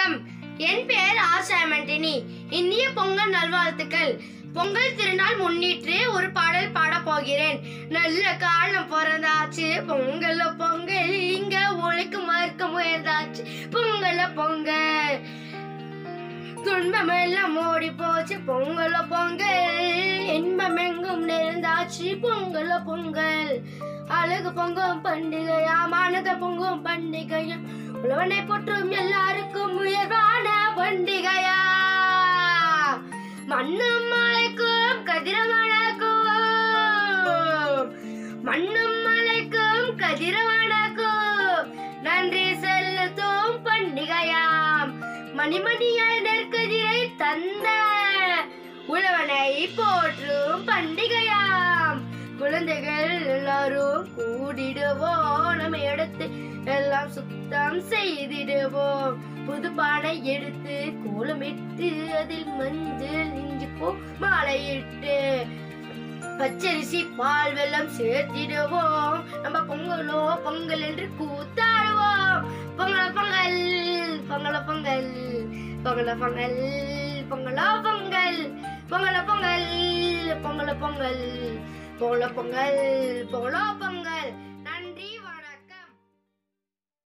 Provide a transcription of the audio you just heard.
வணக்கம் என் பெயர் ஆர் சாமண்டினி இந்திய பொங்கல் நல்வாழ்த்துக்கள் பொங்கல் திருநாள் முன்னிட்டு ஒரு பாடல் பாடப் போகிறேன் நல்ல காலம் பிறந்தாச்சு பொங்கல பொங்கல் இங்க ஒழிக்கு மறுக்க முயர்ந்தாச்சு பொங்கல பொங்கல் துன்பம் எல்லாம் ஓடி போச்சு பொங்கல பொங்கல் இன்பம் எங்கும் நிறைந்தாச்சு பொங்கல பொங்கல் அழகு பொங்கும் பண்டிகையா மானத பொங்கும் பண்டிகையா உழவனை போற்றும் எல்லாருக்கும் உயர்வான பண்டிகையா மண்ணும் மலைக்கும் கதிரவனக்கும் மண்ணும் மலைக்கும் கதிரவனக்கும் நன்றி செலுத்தும் பண்டிகையாம் மணிமணியாய் நெற்கதிரை தந்த உழவனை போற்றும் பண்டிகையாம் குழந்தைகள் எல்லாரும் கூடிடுவோம் நம்ம எடுத்து எல்லாம் சுத்தம் செய்திடுவோம் புது பானை எடுத்து கோலமிட்டு அதில் மஞ்சள் இஞ்சி பூ மாலையிட்டு பச்சரிசி பால் வெல்லம் சேர்த்திடுவோம் நம்ம பொங்கலோ பொங்கல் என்று கூத்தாடுவோம் பொங்கல பொங்கல் பொங்கல பொங்கல் பொங்கல பொங்கல் பொங்கலோ பொங்கல் பொங்கல பொங்கல் பொங்கல பொங்கல் பொங்கல பொங்கல் பொங்கலோ பொங்கல்